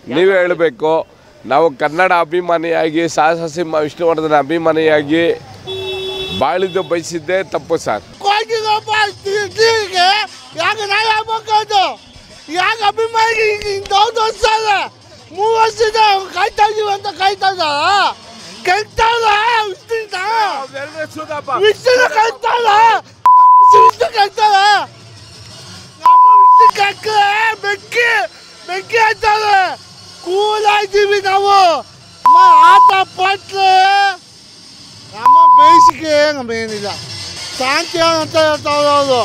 ನೀವೇ ಹೇಳಬೇಕು ನಾವು ಕನ್ನಡ ಅಭಿಮಾನಿಯಾಗಿ ಸಾಹಸ ಸಿಂಹ ವಿಷ್ಣುವರ್ಧನ ಅಭಿಮಾನಿಯಾಗಿ ಬಾಳಿದ್ದು ಬಯಸಿದ್ದೇ ತಪ್ಪು ಸರ್ ಕೋಟಿಗೊಬ್ಬ ಟಿವಿಗೆ ಯಾಕೆ ನಾ ಆಗ್ಬೇಕಾಯ್ತು ಯಾಕೆ ಅಭಿಮಾನಿ ಇಂಥವ್ದು ವರ್ಷದ ಮೂರು ವರ್ಷದ ಕಾಯ್ತಾ ಇದೀವಿ ಅಂತ ಕಾಯ್ತಾ ಇದ್ದ ಕೈತಾಳ ವಿಷ್ಣು ವಿಷ್ಣು ಕೈತಾಳ ವಿಷ್ಣು ಕೈತಾಳ ನಮ್ಮ ವಿಷ್ಣು ಕಕ್ಕಳೆ ಬೆಂಕಿ ಬೆಂಕಿ ಹಾಕ್ತಾಳೆ ಕೂಲಾಯ್ತೀವಿ ನಾವು ನಮ್ಮ ಆಟ ಪಟ್ರೆ ನಮ್ಮ ಬೇಸಿಗೆ ನಮ್ಗೇನಿಲ್ಲ ಶಾಂತಿ ಅಂತ ಹೇಳ್ತಾವ್ರು ಅವರು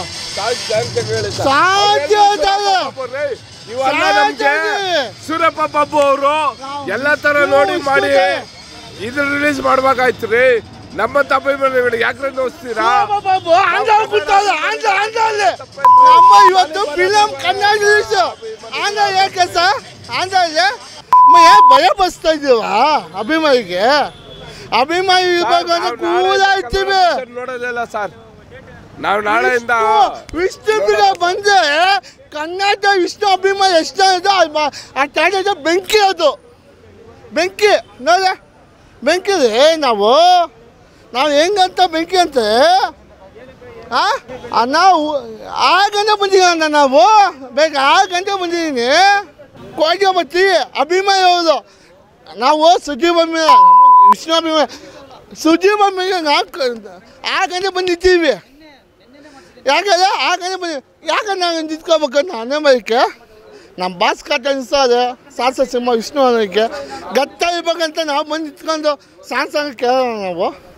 ಶಾಂತಿ ಹೇಳ್ತಾರೆ ಇವೆಲ್ಲ ನಮ್ಗೆ ಸೂರಪ್ಪ ಬಾಬು ಅವರು ಎಲ್ಲ ತರ ನೋಡಿ ಮಾಡಿ ಇದು ರಿಲೀಸ್ ಮಾಡ್ಬೇಕಾಯ್ತು ರೀ ನಮ್ಮ ಅಭಿಮಾನಿಗಳು ಯಾಕ್ರೆ ನೋಡ್ತೀರಾ ಬಾಬು ಆಂಧ್ರ ಕೂತಾಳೆ ಆಂಧ್ರ ಆಂಧ್ರಲ್ಲಿ ನಮ್ಮ ಇವತ್ತು ಫಿಲಂ ಕನ್ನಡ ರಿಲೀಸ್ ಆಂಧ್ರ ಯಾಕೆ ಸರ್ ಆಂಧ್ರಲ್ಲಿ ಏ ಭಯ ಬಸ್ತಾ ಇದೀವ ಅಭಿಮಾನಿಗೆ ಅಭಿಮಾನಿ ಇರ್ಬೇಕು ಅಂದ್ರೆ ಕೂಲ ಇರ್ತೀವಿ ನೋಡೋದಿಲ್ಲ ಸರ್ ನಾವು ನಾಳೆಯಿಂದ ವಿಷ್ಣು ಬಂದ್ರೆ ಕನ್ನಡ ವಿಷ್ಣು ಅಭಿಮಾನಿ ಎಷ್ಟು ಇದೆ ಆ ಟ್ಯಾಲೆಂಟ್ ಬೆಂಕಿ ಅದು ಬೆಂಕಿ ನೋಡ ಬೆಂಕಿ ರೀ ನಾವು ನಾವು ಹೆಂಗಂತ ಬೆಂಕಿ ಅಂತ ಆ? ಆ, ನಾವು ಆರು ಗಂಟೆ ಬಂದಿದ್ದೀವಿ ಅಣ್ಣ ನಾವು ಬೇಗ ಆರು ಗಂಟೆ ಬಂದಿದ್ದೀನಿ ಕೋಟಿ ಬತ್ತಿ ಅಭಿಮಾನಿ ಹೌದು ನಾವು ಸುದ್ದಿ ಬೊಮ್ಮೆ ವಿಷ್ಣು ಅಭಿಮಾನಿ ಸುದ್ದಿ ಬೊಮ್ಮೆಗೆ ನಾವು ಆರು ಗಂಟೆ ಬಂದಿದ್ದೀವಿ ಯಾಕಂದ್ರೆ ಆ ಗಂಟೆ ಬಂದಿ ಯಾಕೆ ನಾನು ನಿಂತ್ಕೋಬೇಕಂತ ನಾನೇ ಬೈಕೆ ನಮ್ಮ ಬಾಸ್ ಕಾಟ ಅನಿಸೋದೆ ಸಾಹಸ ಸಿಂಹ ವಿಷ್ಣು ಅನ್ನೋಕ್ಕೆ ಗತ್ತ ಇರ್ಬೇಕಂತ ನಾವು ಬಂದು ನಿಂತ್ಕೊಂಡು ಸಾಂಗ್ ಸಾಂಗ್ ಕೇಳೋಣ ನಾವು